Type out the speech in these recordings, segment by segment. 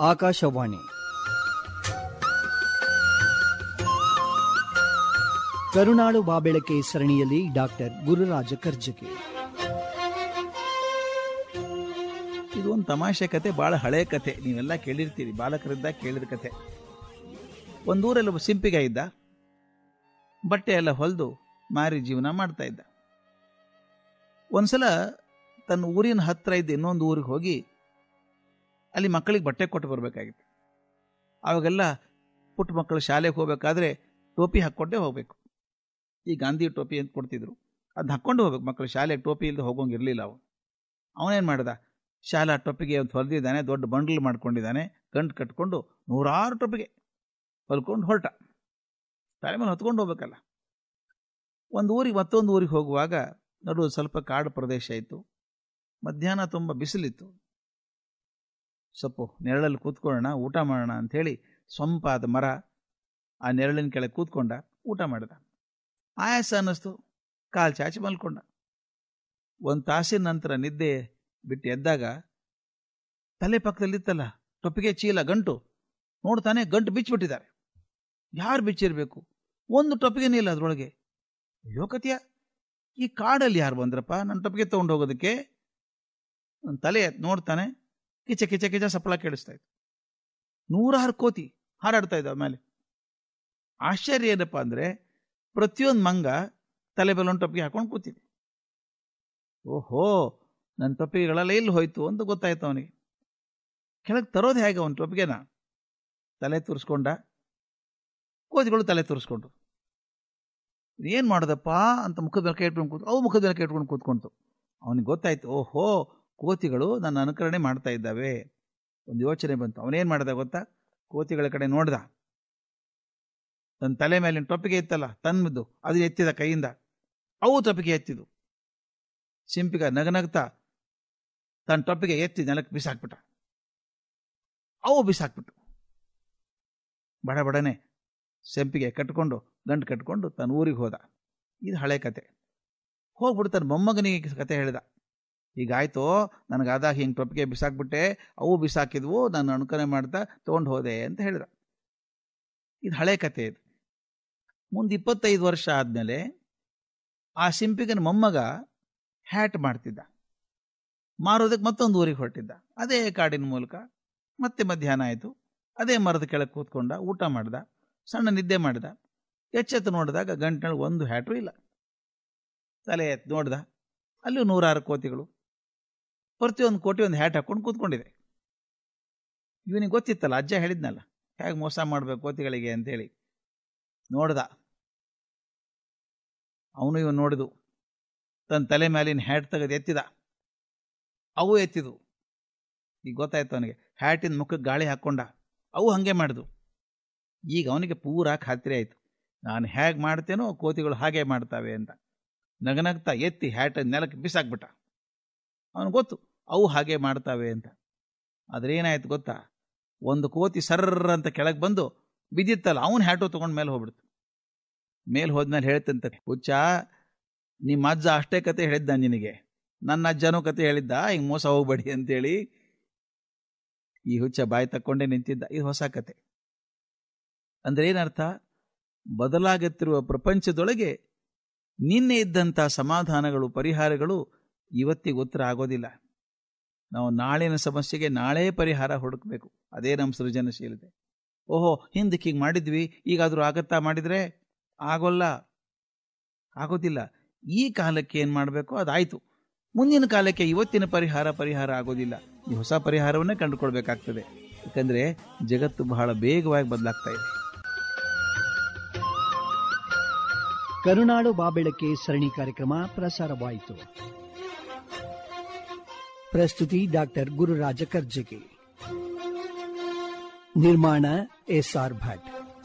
ಆಕಾಶವಾಣಿ ಕರುನಾಡು ಬಾಬೆಳಕೆ ಸರಣಿಯಲ್ಲಿ ಡಾಕ್ಟರ್ ಗುರುರಾಜ ಕರ್ಜಗಿ ಇದು ಒಂದು ತಮಾಷೆ ಕತೆ ಬಹಳ ಹಳೆ ಕತೆ ನೀವೆಲ್ಲ ಕೇಳಿರ್ತೀರಿ ಬಾಲಕರಿಂದ ಕೇಳಿದ ಕತೆ ಒಂದೂರಲ್ಲಿ ಒಬ್ಬ ಸಿಂಪಿಗ ಇದ್ದ ಬಟ್ಟೆ ಎಲ್ಲ ಹೊಲಿದು ಮಾರಿ ಜೀವನ ಮಾಡ್ತಾ ಇದ್ದ ಒಂದ್ಸಲ ತನ್ನ ಊರಿನ ಹತ್ರ ಇದ್ದ ಇನ್ನೊಂದು ಊರಿಗೆ ಹೋಗಿ ಅಲ್ಲಿ ಮಕ್ಕಳಿಗೆ ಬಟ್ಟೆ ಕೊಟ್ಟು ಬರಬೇಕಾಗಿತ್ತು ಅವಾಗೆಲ್ಲ ಪುಟ್ಟ ಮಕ್ಕಳು ಶಾಲೆಗೆ ಹೋಗ್ಬೇಕಾದ್ರೆ ಟೋಪಿ ಹಾಕ್ಕೊಂಡೇ ಹೋಗ್ಬೇಕು ಈ ಗಾಂಧಿ ಟೋಪಿ ಅಂತ ಕೊಡ್ತಿದ್ರು ಅದನ್ನ ಹಾಕ್ಕೊಂಡು ಹೋಗ್ಬೇಕು ಮಕ್ಕಳು ಶಾಲೆಗೆ ಟೋಪಿ ಇಲ್ಲದೆ ಹೋಗೋಂಗಿರ್ಲಿಲ್ಲ ಅವು ಅವನೇನು ಮಾಡ್ದ ಶಾಲಾ ಟೊಪ್ಪಿಗೆ ಒಂದು ಹೊಲಿದಿದ್ದಾನೆ ದೊಡ್ಡ ಬಂಡಲ್ ಮಾಡ್ಕೊಂಡಿದ್ದಾನೆ ಗಂಟು ಕಟ್ಕೊಂಡು ನೂರಾರು ಟೊಪ್ಪಿಗೆ ಹೊಲ್ಕೊಂಡು ಹೊರಟ ತಲೆ ಮೇಲೆ ಹೊತ್ಕೊಂಡು ಹೋಗ್ಬೇಕಲ್ಲ ಒಂದು ಊರಿಗೆ ಮತ್ತೊಂದು ಊರಿಗೆ ಹೋಗುವಾಗ ನಡು ಸ್ವಲ್ಪ ಕಾಡು ಪ್ರದೇಶ ಇತ್ತು ಮಧ್ಯಾಹ್ನ ತುಂಬ ಬಿಸಿಲಿತ್ತು ಸ್ವಲ್ಪ ನೆರಳಲ್ಲಿ ಕೂತ್ಕೊಳ್ಳೋಣ ಊಟ ಮಾಡೋಣ ಅಂಥೇಳಿ ಸೊಂಪಾದ ಮರ ಆ ನೆರಳಿನ ಕೆಳಗೆ ಕೂತ್ಕೊಂಡ ಊಟ ಮಾಡಿದ ಆಯಾಸ ಅನ್ನಿಸ್ತು ಕಾಲು ಚಾಚಿ ಮಲ್ಕೊಂಡ ಒಂದು ತಾಸಿನ ನಂತರ ನಿದ್ದೆ ಬಿಟ್ಟು ಎದ್ದಾಗ ತಲೆ ಪಕ್ಕದಲ್ಲಿತ್ತಲ್ಲ ಟೊಪ್ಪಿಗೆ ಚೀಲ ಗಂಟು ನೋಡ್ತಾನೆ ಗಂಟು ಬಿಚ್ಚಿಬಿಟ್ಟಿದ್ದಾರೆ ಯಾರು ಬಿಚ್ಚಿರ್ಬೇಕು ಒಂದು ಟೊಪ್ಪಿಗೆನೇ ಇಲ್ಲ ಅದರೊಳಗೆ ಅಯ್ಯೋ ಕತಿಯ ಈ ಕಾಡಲ್ಲಿ ಯಾರು ಬಂದ್ರಪ್ಪ ನನ್ನ ಟೊಪ್ಪಿಗೆ ತೊಗೊಂಡು ಹೋಗೋದಕ್ಕೆ ನನ್ನ ತಲೆ ಎತ್ತಿ ನೋಡ್ತಾನೆ ಕಿಚ ಕಿಚ ಕಿಚ ಸಪ್ಪಳ ಕೇಳಿಸ್ತಾ ಇತ್ತು ನೂರಾರು ಕೋತಿ ಹಾರಾಡ್ತಾ ಇದ್ದಾವೆ ಮೇಲೆ ಆಶ್ಚರ್ಯ ಏನಪ್ಪ ಅಂದರೆ ಪ್ರತಿಯೊಂದು ಮಂಗ ತಲೆ ಮೇಲೆ ಒಂದು ಟೊಪ್ಪಿಗೆ ಹಾಕೊಂಡು ಕೂತಿದೆ ಓಹೋ ನನ್ನ ಟೊಪ್ಪಿಗೆಗಳೆಲ್ಲ ಎಲ್ಲಿ ಹೋಯ್ತು ಅಂತ ಗೊತ್ತಾಯ್ತು ಅವನಿಗೆ ಕೆಳಗೆ ತರೋದು ಹೇಗೆ ಅವನ ಟೊಪ್ಪಿಗೆನ ತಲೆ ತುರಿಸ್ಕೊಂಡ ಕೋತಿಗಳು ತಲೆ ತುರಿಸ್ಕೊಂಡು ಏನು ಮಾಡೋದಪ್ಪ ಅಂತ ಮುಖದ ಮೇಲೆ ಕೈ ಇಟ್ಕೊಂಡು ಕೂತು ಅವು ಮುಖದ ಮೇಲೆ ಕೈ ಇಟ್ಕೊಂಡು ಕೂತ್ಕೊಂತು ಅವನಿಗೆ ಗೊತ್ತಾಯ್ತು ಓಹೋ ಕೋತಿಗಳು ನನ್ನ ಅನುಕರಣೆ ಮಾಡ್ತಾ ಇದ್ದಾವೆ ಒಂದು ಯೋಚನೆ ಬಂತು ಅವನೇನು ಮಾಡ್ದ ಗೊತ್ತಾ ಕೋತಿಗಳ ಕಡೆ ನೋಡ್ದ ತನ್ನ ತಲೆ ಮೇಲಿನ ಟೊಪ್ಪಿಗೆ ಇತ್ತಲ್ಲ ತನ್ನದು ಅದು ಎತ್ತಿದ ಕೈಯಿಂದ ಅವು ಟೊಪ್ಪಿಗೆ ಎತ್ತಿದು ಸಿಂಪಿಗ ನಗನಗ್ತಾ ತನ್ನ ಟೊಪ್ಪಿಗೆ ಎತ್ತಿ ನೆಲಕ್ಕೆ ಬಿಸಾಕ್ಬಿಟ್ಟ ಅವು ಬಿಸಾಕ್ಬಿಟ್ಟು ಬಡ ಬಡನೆ ಸೆಂಪಿಗೆ ಕಟ್ಕೊಂಡು ಗಂಟು ಕಟ್ಕೊಂಡು ತನ್ನ ಊರಿಗೆ ಹೋದ ಇದು ಹಳೆ ಕತೆ ಹೋಗ್ಬಿಟ್ಟು ತನ್ನ ಮೊಮ್ಮಗನಿಗೆ ಕತೆ ಹೇಳಿದ ಹೀಗಾಯ್ತು ನನಗಾದಾಗ ಹಿಂಗೆ ಟೊಪ್ಪಿಗೆ ಬಿಸಾಕ್ಬಿಟ್ಟೆ ಅವು ಬಿಸಾಕಿದ್ವು ನಾನು ಅನುಕರಣೆ ಮಾಡ್ತಾ ತೊಗೊಂಡು ಹೋದೆ ಅಂತ ಹೇಳಿದ ಇದು ಹಳೆ ಕತೆ ಇದು ಮುಂದೆ ಇಪ್ಪತ್ತೈದು ವರ್ಷ ಆದಮೇಲೆ ಆ ಸಿಂಪಿಗನ ಮೊಮ್ಮಗ ಹ್ಯಾಟ್ ಮಾಡ್ತಿದ್ದ ಮಾರೋದಕ್ಕೆ ಮತ್ತೊಂದು ಊರಿಗೆ ಹೊರಟಿದ್ದ ಅದೇ ಕಾಡಿನ ಮೂಲಕ ಮತ್ತೆ ಮಧ್ಯಾಹ್ನ ಆಯಿತು ಅದೇ ಮರದ ಕೆಳಗೆ ಕೂತ್ಕೊಂಡ ಊಟ ಮಾಡ್ದ ಸಣ್ಣ ನಿದ್ದೆ ಮಾಡಿದ ಎಚ್ಚೆತ್ತು ನೋಡಿದಾಗ ಗಂಟಿನೊಳಗೆ ಒಂದು ಹ್ಯಾಟು ಇಲ್ಲ ತಲೆ ಎತ್ತು ನೋಡ್ದ ಅಲ್ಲೂ ನೂರಾರು ಕೋತಿಗಳು ಪ್ರತಿಯೊಂದು ಕೋಟಿ ಒಂದು ಹ್ಯಾಟ್ ಹಾಕ್ಕೊಂಡು ಕೂತ್ಕೊಂಡಿದೆ ಇವನಿಗೆ ಗೊತ್ತಿತ್ತಲ್ಲ ಅಜ್ಜ ಹೇಳಿದ್ನಲ್ಲ ಹೇಗೆ ಮೋಸ ಮಾಡಬೇಕು ಕೋತಿಗಳಿಗೆ ಅಂತೇಳಿ ನೋಡ್ದ ಅವನು ಇವನು ನೋಡಿದು ತನ್ನ ತಲೆ ಮೇಲಿನ ಹ್ಯಾಟ್ ತೆಗೆದು ಎತ್ತಿದ ಅವು ಎತ್ತಿದು ಈಗ ಗೊತ್ತಾಯ್ತು ಅವನಿಗೆ ಹ್ಯಾಟಿನ ಮುಖಕ್ಕೆ ಗಾಳಿ ಹಾಕ್ಕೊಂಡ ಅವು ಹಾಗೆ ಮಾಡಿದು ಈಗ ಅವನಿಗೆ ಪೂರಾ ಖಾತ್ರಿ ಆಯಿತು ನಾನು ಹೇಗೆ ಮಾಡ್ತೇನೋ ಕೋತಿಗಳು ಹಾಗೆ ಮಾಡ್ತಾವೆ ಅಂತ ನಗನಗ್ತಾ ಎತ್ತಿ ಹ್ಯಾಟ್ ನೆಲಕ್ಕೆ ಬಿಸಾಕ್ಬಿಟ್ಟ ಅವನು ಗೊತ್ತು ಅವು ಹಾಗೆ ಮಾಡ್ತಾವೆ ಅಂತ ಆದರೆ ಏನಾಯ್ತು ಗೊತ್ತಾ ಒಂದು ಕೋತಿ ಸರ್ರ ಅಂತ ಕೆಳಗೆ ಬಂದು ಬಿದ್ದಿತ್ತಲ್ಲ ಅವನು ಹ್ಯಾಟು ತೊಗೊಂಡು ಮೇಲೆ ಹೋಗ್ಬಿಡ್ತು ಮೇಲೆ ಹೋದ್ಮೇಲೆ ಹೇಳ್ತಂತೆ ಹುಚ್ಚ ನಿಮ್ಮ ಅಜ್ಜ ಅಷ್ಟೇ ಕತೆ ಹೇಳಿದ್ದ ನಿನಗೆ ನನ್ನ ಅಜ್ಜನೂ ಕತೆ ಹೇಳಿದ್ದ ಹಿಂಗೆ ಮೋಸ ಹೋಗ್ಬೇಡಿ ಅಂತೇಳಿ ಈ ಹುಚ್ಚ ಬಾಯಿ ತಕ್ಕೊಂಡೇ ನಿಂತಿದ್ದ ಇದು ಹೊಸ ಕತೆ ಅಂದ್ರೆ ಏನರ್ಥ ಬದಲಾಗುತ್ತಿರುವ ಪ್ರಪಂಚದೊಳಗೆ ನಿನ್ನೆ ಇದ್ದಂಥ ಸಮಾಧಾನಗಳು ಪರಿಹಾರಗಳು ಇವತ್ತಿಗೆ ಉತ್ತರ ಆಗೋದಿಲ್ಲ ನಾವು ನಾಳಿನ ಸಮಸ್ಯೆಗೆ ನಾಳೆ ಪರಿಹಾರ ಹುಡುಕಬೇಕು ಅದೇ ನಮ್ಮ ಸೃಜನಶೀಲತೆ ಓಹೋ ಹಿಂದಕ್ಕೆ ಹೀಗೆ ಮಾಡಿದ್ವಿ ಈಗಾದರೂ ಆಗತ್ತಾ ಮಾಡಿದರೆ ಆಗೋಲ್ಲ ಆಗೋದಿಲ್ಲ ಈ ಕಾಲಕ್ಕೆ ಏನು ಮಾಡಬೇಕು ಅದಾಯಿತು ಮುಂದಿನ ಕಾಲಕ್ಕೆ ಇವತ್ತಿನ ಪರಿಹಾರ ಪರಿಹಾರ ಆಗೋದಿಲ್ಲ ಈ ಹೊಸ ಪರಿಹಾರವನ್ನೇ ಕಂಡುಕೊಳ್ಬೇಕಾಗ್ತದೆ ಯಾಕಂದರೆ ಜಗತ್ತು ಬಹಳ ಬೇಗವಾಗಿ ಬದಲಾಗ್ತಾ ಇದೆ ಕರುನಾಡು ಬಾಬೆಳಕೆ ಸರಣಿ ಕಾರ್ಯಕ್ರಮ ಪ್ರಸಾರವಾಯಿತು ಪ್ರಸ್ತುತಿ ಡಾಕ್ಟರ್ ಗುರುರಾಜ ಕರ್ಜಗಿ ನಿರ್ಮಾಣ ಎಸ್ಆರ್ ಭಟ್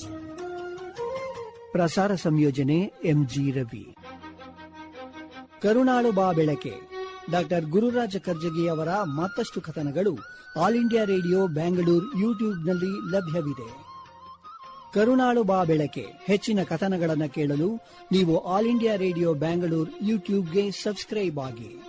ಪ್ರಸಾರ ಸಂಯೋಜನೆ ಎಂಜಿ ರವಿ ಕರುನಾಡು ಬಾ ಬೆಳಕೆ ಡಾಕ್ಟರ್ ಗುರುರಾಜ ಕರ್ಜಗಿ ಅವರ ಮತ್ತಷ್ಟು ಕಥನಗಳು ಆಲ್ ಇಂಡಿಯಾ ರೇಡಿಯೋ ಬ್ಯಾಂಗಳೂರು ಯೂಟ್ಯೂಬ್ನಲ್ಲಿ ಲಭ್ಯವಿದೆ ಕರುನಾಳು ಬಾ ಬೆಳಕೆ ಹೆಚ್ಚಿನ ಕಥನಗಳನ್ನು ಕೇಳಲು ನೀವು ಆಲ್ ಇಂಡಿಯಾ ರೇಡಿಯೋ ಬ್ಯಾಂಗಳೂರು ಯೂಟ್ಯೂಬ್ಗೆ ಸಬ್ಸ್ಕ್ರೈಬ್ ಆಗಿ